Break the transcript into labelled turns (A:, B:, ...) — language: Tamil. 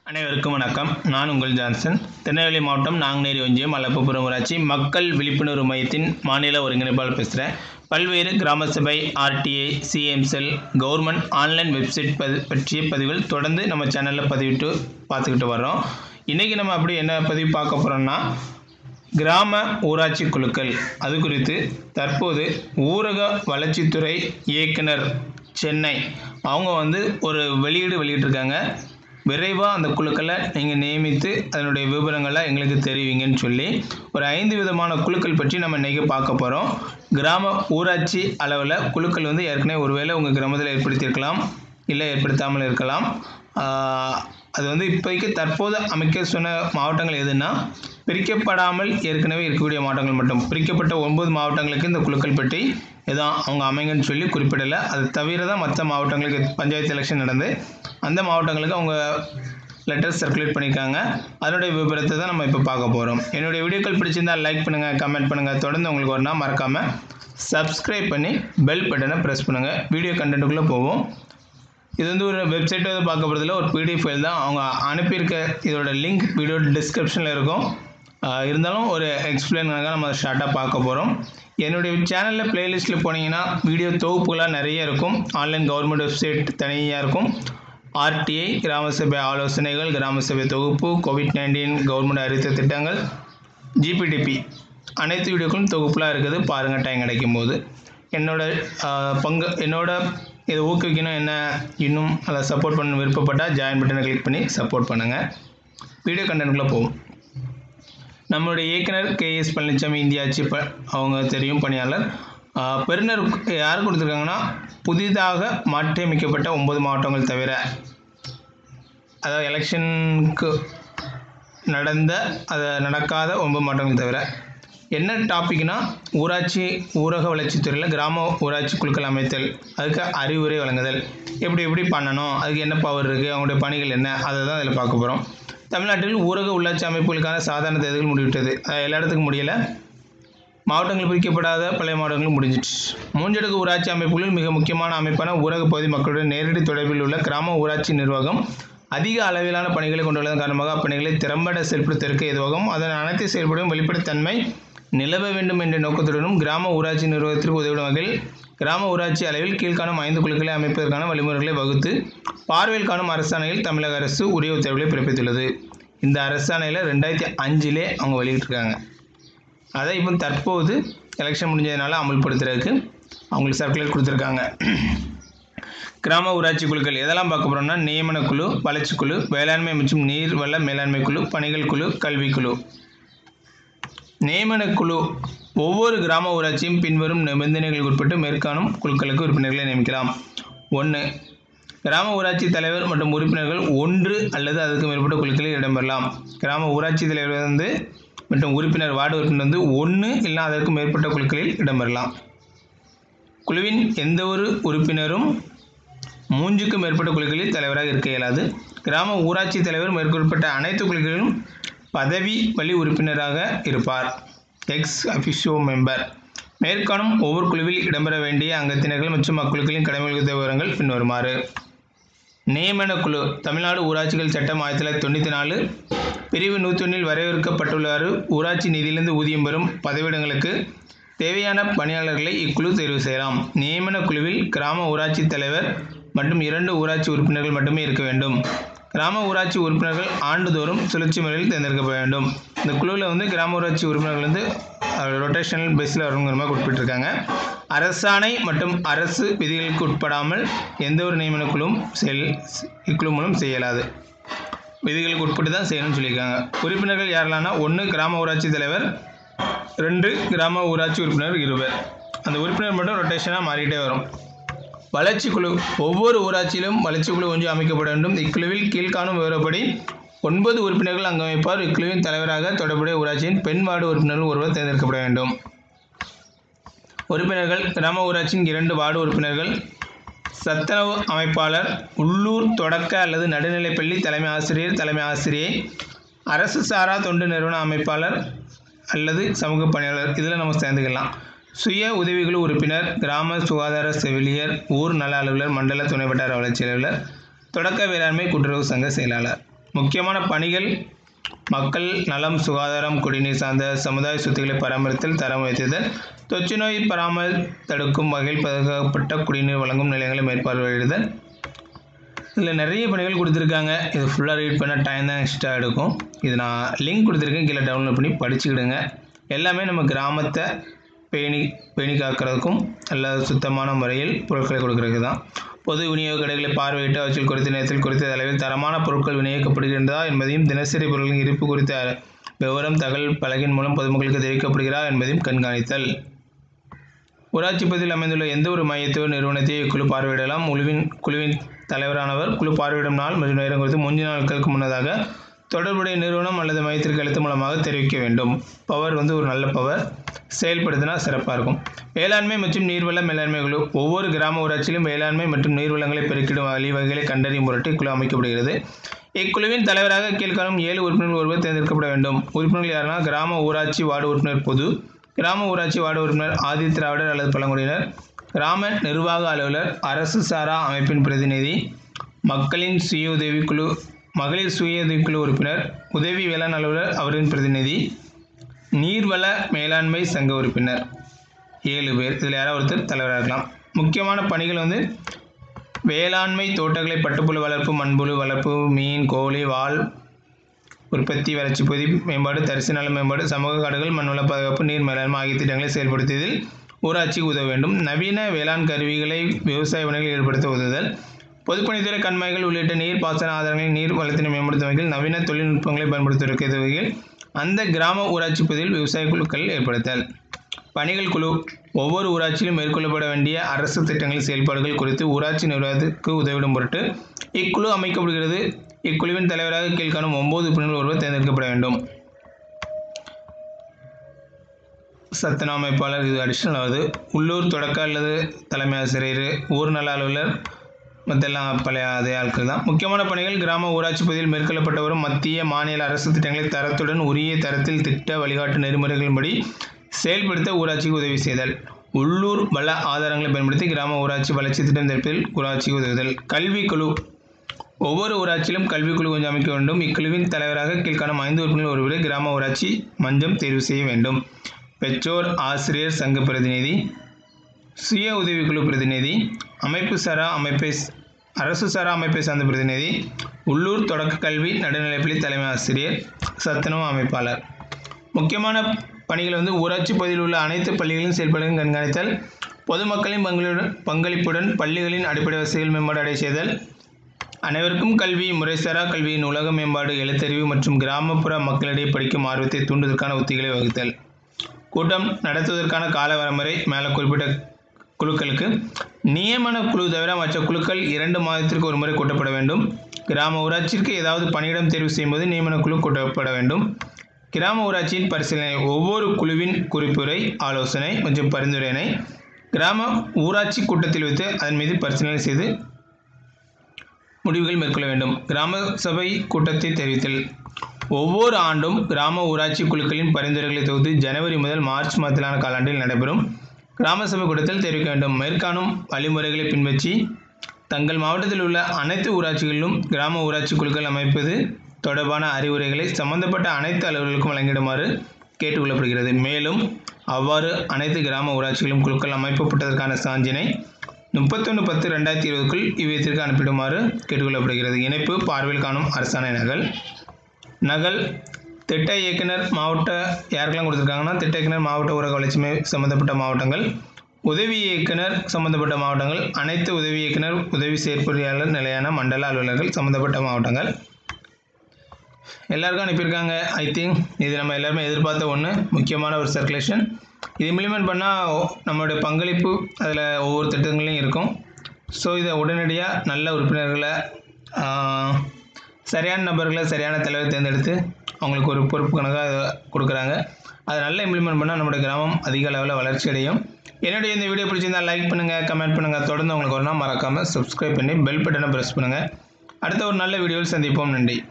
A: அனைவருக்கும் வணக்கம் நான் உங்கள் ஜான்சன் திருநெல்வேலி மாவட்டம் நாங்குநேரி ஒன்றியம் மலப்புப்புறம் ஊராட்சி மக்கள் விழிப்புணர்வு மையத்தின் மாநில ஒருங்கிணைப்பாளர் பேசுகிறேன் பல்வேறு கிராம சபை RTI CM cell government online website பதி பற்றிய பதிவுகள் தொடர்ந்து நம்ம சேனலில் பதிவிட்டு பார்த்துக்கிட்டு வர்றோம் இன்றைக்கி நம்ம அப்படி என்ன பதிவு பார்க்க போகிறோம்னா கிராம ஊராட்சி குழுக்கள் அது குறித்து தற்போது ஊரக வளர்ச்சித்துறை இயக்குனர் சென்னை அவங்க வந்து ஒரு வெளியீடு வெளியிட்டிருக்காங்க விரைவாக அந்த குழுக்களை நீங்கள் நியமித்து அதனுடைய விவரங்களை எங்களுக்கு தெரிவிங்கன்னு சொல்லி ஒரு ஐந்து விதமான குழுக்கள் பற்றி நம்ம இன்றைக்கி பார்க்க போகிறோம் கிராம ஊராட்சி அளவில் குழுக்கள் வந்து ஏற்கனவே ஒருவேளை உங்கள் கிராமத்தில் ஏற்படுத்தியிருக்கலாம் இல்லை ஏற்படுத்தாமல் இருக்கலாம் ஆஹ் அது வந்து இப்போதைக்கு தற்போது அமைக்க சொன்ன மாவட்டங்கள் எதுன்னா பிரிக்கப்படாமல் ஏற்கனவே இருக்கக்கூடிய மாவட்டங்கள் மட்டும் பிரிக்கப்பட்ட ஒன்பது மாவட்டங்களுக்கு இந்த குழுக்கள் பற்றி எதுவும் அவங்க அமைங்கன்னு சொல்லி குறிப்பிடலை அது தவிர தான் மற்ற மாவட்டங்களுக்கு பஞ்சாயத்து எலெக்ஷன் நடந்து அந்த மாவட்டங்களுக்கு அவங்க லெட்டர்ஸ் சர்க்குலேட் பண்ணியிருக்காங்க அதனுடைய விவரத்தை தான் நம்ம இப்போ பார்க்க போகிறோம் என்னுடைய வீடியோக்கள் பிடிச்சிருந்தால் லைக் பண்ணுங்கள் கமெண்ட் பண்ணுங்கள் தொடர்ந்து உங்களுக்கு ஒரு நாள் மறக்காமல் சப்ஸ்கிரைப் பண்ணி பெல் பட்டனை ப்ரெஸ் பண்ணுங்கள் வீடியோ கண்டென்ட்டுக்குள்ளே போவோம் இது வந்து ஒரு வெப்சைட் வந்து பார்க்க போகிறதுல ஒரு பிடிஎஃப் ஃபைல் தான் அவங்க அனுப்பியிருக்க இதோட லிங்க் வீடியோ டிஸ்கிரிப்ஷனில் இருக்கும் ஆஹ் இருந்தாலும் ஒரு எக்ஸ்பிளைனுக்காக நம்ம ஷார்ட்டாக பார்க்க போகிறோம் என்னுடைய சேனலில் பிளேலிஸ்ட்டில் போனீங்கன்னா வீடியோ தொகுப்புகளாக நிறைய இருக்கும் ஆன்லைன் கவர்மெண்ட் வெப்சைட் தனியாக இருக்கும் ஆர்டிஐ கிராம சபை ஆலோசனைகள் கிராம சபை தொகுப்பு கோவிட் நைன்டீன் கவர்மெண்ட் அறிவித்த திட்டங்கள் ஜிபிடிபி அனைத்து வீடியோக்களும் தொகுப்புலாம் இருக்குது பாருங்கள் டைம் கிடைக்கும் போது என்னோட ஆஹ், பங்கு என்னோட இதை ஊக்குவிக்கணும் என்ன இன்னும் அதை சப்போர்ட் பண்ண விருப்பப்பட்டால் ஜாயின் பட்டனை கிளிக் பண்ணி சப்போர்ட் பண்ணுங்கள் வீடியோ கண்டென்ட்குள்ளே போவோம் நம்மளுடைய இயக்குனர் கேஎஸ் பழனிசாமி இந்திய ஆட்சி ப அவங்க தெரியும் பணியாளர் ஆஹ், பெறுநர் யார் கொடுத்துருக்காங்கன்னா புதிதாக மாற்றியமைக்கப்பட்ட ஒன்பது மாவட்டங்கள் தவிர அதாவது எலெக்ஷனுக்கு நடந்த அது நடக்காத ஒன்பது மாவட்டங்கள் தவிர என்ன டாபிக்னா ஊராட்சி ஊரக வளர்ச்சித்துறையில் கிராம ஊராட்சி குழுக்கள் அமைத்தல் அதுக்கு அறிவுரை வழங்குதல் எப்படி எப்படி பண்ணணும் அதுக்கு என்ன பவர் இருக்குது அவங்களுடைய பணிகள் என்ன அதை தான் அதில் பார்க்க போகிறோம் தமிழ்நாட்டில் ஊரக உள்ளாட்சி அமைப்புகளுக்கான சாதாரண தேர்தல் முடிவிட்டது அது எல்லா இடத்துக்கும் முடியலை மாவட்டங்கள் பிரிக்கப்படாத பழைய மாவட்டங்களும் முடிஞ்சிச்சு மூன்றடுக்கு ஊராட்சி அமைப்புகளில் மிக முக்கியமான அமைப்பான ஊரக பகுதி மக்களுடன் நேரடி தொடர்பில் உள்ள கிராம ஊராட்சி நிர்வாகம் அதிக அளவிலான பணிகளை கொண்டுள்ளதன் காரணமாக அப்பணிகளை திறம்பட செயல்படுத்துவதற்கு எதுவாகும் அதன் அனைத்து செயல்படும் வெளிப்படைத்தன்மை நிலவ வேண்டும் என்ற நோக்கத்துடனும் கிராம ஊராட்சி நிர்வாகத்திற்கு உதவிடும் வகையில் கிராம ஊராட்சி அளவில் கீழ்காணும் ஐந்து குழுக்களை அமைப்பதற்கான வழிமுறைகளை வகுத்து பார்வையில் காணும் அரசாணையில் தமிழக அரசு உரிய உத்தரவுகளை பிறப்பித்துள்ளது இந்த அரசாணையில் ரெண்டாயிரத்தி அஞ்சிலே அவங்க வெளியிட்டிருக்காங்க அதை இப்போ தற்போது எலெக்ஷன் முடிஞ்சதுனால அமல்படுத்துறதுக்கு அவங்களுக்கு சர்க்குலர் கொடுத்துருக்காங்க கிராம ஊராட்சி குழுக்கள் எதெல்லாம் பார்க்க போகிறோம்னா நியமன குழு வளர்ச்சி குழு வேளாண்மை மற்றும் நீர் வள மேலாண்மை குழு பணிகள் குழு கல்வி குழு நியமன குழு ஒவ்வொரு கிராம ஊராட்சியும் பின்வரும் நிபந்தனைகளுக்கு உட்பட்டு மேற்காணும் குழுக்களுக்கு உறுப்பினர்களை நியமிக்கலாம் ஒன்று கிராம ஊராட்சி தலைவர் மற்றும் உறுப்பினர்கள் ஒன்று அல்லது அதுக்கு மேற்பட்ட குழுக்களில் இடம்பெறலாம் கிராம ஊராட்சி தலைவர் வந்து மற்றும் உறுப்பினர் வார்டு உறுப்பினர் வந்து ஒன்று இல்லை அதற்கு மேற்பட்ட குழுக்களில் இடம்பெறலாம் குழுவின் எந்த ஒரு உறுப்பினரும் மூன்றுக்கும் மேற்பட்ட குழுக்களில் தலைவராக இருக்க இயலாது கிராம ஊராட்சி தலைவர் மேற்கொள்ளப்பட்ட அனைத்து குழுக்களிலும் பதவி வழி உறுப்பினராக இருப்பார் எக்ஸ் அஃபிஷியோ மெம்பர் மேற்காணும் ஒவ்வொரு குழுவில் இடம்பெற வேண்டிய அங்கத்தினர்கள் மற்றும் அக்குழுக்களின் கடமைகள் குறித்த விவரங்கள் பின்வருமாறு நியமன குழு தமிழ்நாடு ஊராட்சிகள் சட்டம் ஆயிரத்தி தொள்ளாயிரத்தி தொண்ணூற்றி நாலு பிரிவு நூற்றொன்னில் வரையறுக்கப்பட்டுள்ளவாறு ஊராட்சி நிதியிலிருந்து ஊதியம் பெறும் பதவியிடங்களுக்கு தேவையான பணியாளர்களை இக்குழு தேர்வு செய்யலாம் நியமன குழுவில் கிராம ஊராட்சி தலைவர் மற்றும் இரண்டு ஊராட்சி உறுப்பினர்கள் மட்டுமே இருக்க வேண்டும் கிராம ஊராட்சி உறுப்பினர்கள் ஆண்டுதோறும் சுழற்சி முறையில் தேர்ந்தெடுக்கப்பட வேண்டும் இந்த குழுவில் வந்து கிராம ஊராட்சி உறுப்பினர்கள் வந்து ரொட்டேஷனல் பேஸில் வரணுங்கிற மாதிரி குறிப்பிட்டிருக்காங்க அரசாணை மற்றும் அரசு விதிகளுக்கு உட்படாமல் எந்த ஒரு நியமன குழுவும் செயல் இக்குழு மூலம் செய்யலாது விதிகளுக்கு உட்பட்டு தான் செய்யணும்னு சொல்லியிருக்காங்க உறுப்பினர்கள் யாரெல்லாம்னா ஒன்று கிராம ஊராட்சி தலைவர் ரெண்டு கிராம ஊராட்சி உறுப்பினர் இருவர் அந்த உறுப்பினர் மட்டும் ரொட்டேஷனாக மாறிக்கிட்டே வரும் வளர்ச்சி குழு ஒவ்வொரு ஊராட்சியிலும் வளர்ச்சி குழு ஒன்று அமைக்கப்பட வேண்டும் இக்குழுவில் கீழ்காணும் விவரப்படி ஒன்பது உறுப்பினர்கள் அங்கு அமைப்பார் இக்குழுவின் தலைவராக தொடர்புடைய ஊராட்சியின் பெண் வார்டு உறுப்பினர்கள் ஒருவர் தேர்ந்தெடுக்கப்பட வேண்டும் உறுப்பினர்கள் கிராம ஊராட்சியின் இரண்டு வார்டு உறுப்பினர்கள் சத்துணவு அமைப்பாளர் உள்ளூர் தொடக்க அல்லது நடுநிலைப்பள்ளி தலைமை ஆசிரியர் தலைமை ஆசிரியை அரசு சாரா தொண்டு நிறுவன அமைப்பாளர் அல்லது சமூக பணியாளர் இதில் நம்ம சேர்ந்துக்கலாம் சுய உதவிக்குழு உறுப்பினர் கிராம சுகாதார செவிலியர் ஊர் நல அலுவலர் மண்டல துணை வட்டார வளர்ச்சி அலுவலர் தொடக்க வேளாண்மை கூட்டுறவு சங்க செயலாளர் முக்கியமான பணிகள் மக்கள் நலம் சுகாதாரம் குடிநீர் சார்ந்த சமுதாய சொத்துக்களை பராமரித்தல் தரம் வைத்தல் தொற்று நோய் பராமல் தடுக்கும் வகையில் பாதுகாக்கப்பட்ட குடிநீர் வழங்கும் நிலையங்களை மேற்பார்வையிடுதல் இதில் நிறைய பணிகள் கொடுத்துருக்காங்க இது ஃபுல்லாக ரீட் பண்ண டைம் தான் எக்ஸ்ட்ரா எடுக்கும் இது நான் லிங்க் கொடுத்துருக்கேன் கீழே டவுன்லோட் பண்ணி படிச்சுக்கிடுங்க எல்லாமே நம்ம கிராமத்தை பேணி பேணி காக்கிறதுக்கும் நல்ல சுத்தமான முறையில் பொருட்களை கொடுக்கறதுக்கு தான் பொது விநியோக கடைகளை பார்வையிட்டு அவற்றில் குறித்த நேரத்தில் குறித்த அளவில் தரமான பொருட்கள் விநியோகிக்கப்படுகின்றதா என்பதையும் தினசரி பொருட்களின் இருப்பு குறித்த விவரம் தகவல் பலகின் மூலம் பொதுமக்களுக்கு தெரிவிக்கப்படுகிறா என்பதையும் கண்காணித்தல் ஊராட்சி பகுதியில் அமைந்துள்ள எந்த ஒரு மையத்தையோ நிறுவனத்தையோ இக்குழு பார்வையிடலாம் குழுவின் குழுவின் தலைவரானவர் குழு பார்வையிடும் நாள் மற்றும் நேரம் குறித்து மூன்று நாட்களுக்கு முன்னதாக தொடர்புடைய நிறுவனம் அல்லது மையத்திற்கு எழுத்து மூலமாக தெரிவிக்க வேண்டும் பவர் வந்து ஒரு நல்ல பவர் செயல்படுத்தினா சிறப்பாக இருக்கும் வேளாண்மை மற்றும் நீர்வள மேலாண்மை குழு ஒவ்வொரு கிராம ஊராட்சியிலும் வேளாண்மை மற்றும் நீர்வளங்களை பெருக்கிடும் வழிவகைகளை கண்டறியும் பொருட்டு இக்குழு அமைக்கப்படுகிறது இக்குழுவின் தலைவராக கீழ்காணும் ஏழு உறுப்பினர்கள் ஒருவர் தேர்ந்தெடுக்கப்பட வேண்டும் உறுப்பினர்கள் யாருன்னா கிராம ஊராட்சி வார்டு உறுப்பினர் பொது கிராம ஊராட்சி வார்டு உறுப்பினர் ஆதி திராவிடர் அல்லது பழங்குடியினர் கிராம நிர்வாக அலுவலர் அரசு சாரா அமைப்பின் பிரதிநிதி மக்களின் சுய உதவிக்குழு மகளிர் சுய உதவிக்குழு உறுப்பினர் உதவி வேளாண் அலுவலர் அவரின் பிரதிநிதி நீர்வள மேலாண்மை சங்க உறுப்பினர் ஏழு பேர் இதில் யாராவது ஒருத்தர் தலைவராக இருக்கலாம் முக்கியமான பணிகள் வந்து வேளாண்மை தோட்டக்கலை பட்டுப்புழு வளர்ப்பு மண்புழு வளர்ப்பு மீன் கோழி வால் உற்பத்தி வளர்ச்சி பகுதி மேம்பாடு தரிசு நல மேம்பாடு சமூக காடுகள் மண்வள பாதுகாப்பு நீர் மேலாண்மை ஆகிய திட்டங்களை செயல்படுத்தியதில் ஊராட்சிக்கு உதவ வேண்டும் நவீன வேளாண் கருவிகளை விவசாய பணிகளில் ஈடுபடுத்த உதவுதல் பொதுப்பணித்துறை கண்மாய்கள் உள்ளிட்ட நீர் பாசன ஆதாரங்களில் நீர் வளத்தினை மேம்படுத்தும் வகையில் நவீன தொழில்நுட்பங்களை பயன்படுத்துவதற்கு வகையில் அந்த கிராம ஊராட்சி பகுதியில் விவசாய குழுக்கள் ஏற்படுத்தல் பணிகள் குழு ஒவ்வொரு ஊராட்சியிலும் மேற்கொள்ளப்பட வேண்டிய அரசு திட்டங்களின் செயல்பாடுகள் குறித்து ஊராட்சி நிர்வாகத்துக்கு உதவிடும் பொருட்டு இக்குழு அமைக்கப்படுகிறது இக்குழுவின் தலைவராக கீழ்காணும் ஒன்பது உறுப்பினர்கள் ஒருவர் தேர்ந்தெடுக்கப்பட வேண்டும் சத்துண அமைப்பாளர் இது அடிஷனல் ஆகுது உள்ளூர் தொடக்க அல்லது தலைமை ஆசிரியர் ஊர் நல அலுவலர் மற்றெல்லாம் பழைய அதே ஆட்கள் தான் முக்கியமான பணிகள் கிராம ஊராட்சி பகுதியில் மேற்கொள்ளப்பட்டு வரும் மத்திய மாநில அரசு திட்டங்களை தரத்துடன் உரிய தரத்தில் திட்ட வழிகாட்டு நெறிமுறைகளின்படி செயல்படுத்த ஊராட்சிக்கு உதவி செய்தல் உள்ளூர் வள ஆதாரங்களை பயன்படுத்தி கிராம ஊராட்சி வளர்ச்சி திட்டம் தரப்பில் ஊராட்சிக்கு உதவுதல் கல்வி குழு ஒவ்வொரு ஊராட்சியிலும் கல்விக்குழு கொஞ்சம் அமைக்க வேண்டும் இக்குழுவின் தலைவராக கீழ்காணும் ஐந்து உறுப்பினர்கள் ஒருவரை கிராம ஊராட்சி மஞ்சம் தேர்வு செய்ய வேண்டும் பெற்றோர் ஆசிரியர் சங்க பிரதிநிதி சுய உதவிக்குழு பிரதிநிதி அமைப்பு சாரா அமைப்பை அரசு சாரா அமைப்பை சார்ந்த பிரதிநிதி உள்ளூர் தொடக்க கல்வி நடுநிலைப்பள்ளி தலைமை ஆசிரியர் சத்துணவு அமைப்பாளர் முக்கியமான பணிகள் வந்து ஊராட்சி பகுதியில் உள்ள அனைத்து பள்ளிகளின் செயல்பாடுகளும் கண்காணித்தல் பொதுமக்களின் பங்களிப்புடன் பங்களிப்புடன் பள்ளிகளின் அடிப்படை வசதிகள் மேம்பாடு அடைய செய்தல் அனைவருக்கும் கல்வி முறைசாரா கல்வியின் உலக மேம்பாடு எழுத்தறிவு மற்றும் கிராமப்புற மக்களிடையே படிக்கும் ஆர்வத்தை தூண்டுவதற்கான உத்திகளை வகுத்தல் கூட்டம் நடத்துவதற்கான கால வரமுறை மேலே குறிப்பிட்ட குழுக்களுக்கு நியமன குழு தவிர மற்ற குழுக்கள் இரண்டு மாதத்திற்கு ஒரு முறை கூட்டப்பட வேண்டும் கிராம ஊராட்சிக்கு ஏதாவது பணியிடம் தேர்வு செய்யும்போது நியமன குழு கூட்டப்பட வேண்டும் கிராம ஊராட்சியின் பரிசீலனை ஒவ்வொரு குழுவின் குறிப்புரை ஆலோசனை மற்றும் பரிந்துரையினை கிராம ஊராட்சி கூட்டத்தில் வைத்து அதன் மீது பரிசீலனை செய்து முடிவுகள் மேற்கொள்ள வேண்டும் கிராம சபை கூட்டத்தை தெரிவித்தல் ஒவ்வொரு ஆண்டும் கிராம ஊராட்சி குழுக்களின் பரிந்துரைகளை தொகுத்து ஜனவரி முதல் மார்ச் மாதத்திலான காலாண்டில் நடைபெறும் கிராம சபை கூட்டத்தில் தெரிவிக்க வேண்டும் மேற்காணும் வழிமுறைகளை பின்பற்றி தங்கள் மாவட்டத்தில் உள்ள அனைத்து ஊராட்சிகளிலும் கிராம ஊராட்சி குழுக்கள் அமைப்பது தொடர்பான அறிவுரைகளை சம்பந்தப்பட்ட அனைத்து அலுவலர்களுக்கும் வழங்கிடுமாறு கேட்டுக்கொள்ளப்படுகிறது மேலும் அவ்வாறு அனைத்து கிராம ஊராட்சிகளும் குழுக்கள் அமைக்கப்பட்டதற்கான சான்றினை முப்பத்தொன்று பத்து ரெண்டாயிரத்தி இருபதுக்குள் இவ்விதத்திற்கு அனுப்பிடுமாறு கேட்டுக்கொள்ளப்படுகிறது இணைப்பு பார்வையில் காணும் அரசாணை நகல் நகல் திட்ட இயக்குனர் மாவட்ட யாருக்கெல்லாம் கொடுத்துருக்காங்கன்னா திட்ட இயக்குனர் மாவட்ட ஊரக வளர்ச்சி மை- சம்பந்தப்பட்ட மாவட்டங்கள் உதவி இயக்குனர் சம்பந்தப்பட்ட மாவட்டங்கள் அனைத்து உதவி இயக்குனர் உதவி செயற்பொறியாளர் நிலையான மண்டல அலுவலர்கள் சம்பந்தப்பட்ட மாவட்டங்கள் எல்லாருக்கும் அனுப்பியிருக்காங்க ஐ திங்க் இது நம்ம எல்லாருமே எதிர்பார்த்த ஒன்று முக்கியமான ஒரு சர்க்குலேஷன் இது இம்ப்ளிமெண்ட் பண்ணால் நம்மளுடைய பங்களிப்பு அதில் ஒவ்வொரு திட்டங்களையும் இருக்கும் ஸோ இதை உடனடியாக நல்ல உறுப்பினர்களை ஆஹ், சரியான நபர்களை சரியான தலைவர் தேர்ந்தெடுத்து அவங்களுக்கு ஒரு பொறுப்பு கணக்காக கொடுக்குறாங்க அதை நல்லா இம்ப்ளிமெண்ட் பண்ணால் நம்மளுடைய கிராமம் அதிக அளவில் வளர்ச்சி அடையும் என்னுடைய இந்த வீடியோ பிடிச்சிருந்தா லைக் பண்ணுங்கள் கமெண்ட் பண்ணுங்கள் தொடர்ந்து உங்களுக்கு ஒரு நாள் மறக்காமல் சப்ஸ்கிரைப் பண்ணி பெல் பட்டனை ப்ரெஸ் பண்ணுங்கள் அடுத்த ஒரு நல்ல வீடியோவில் சந்திப்போம் நன்றி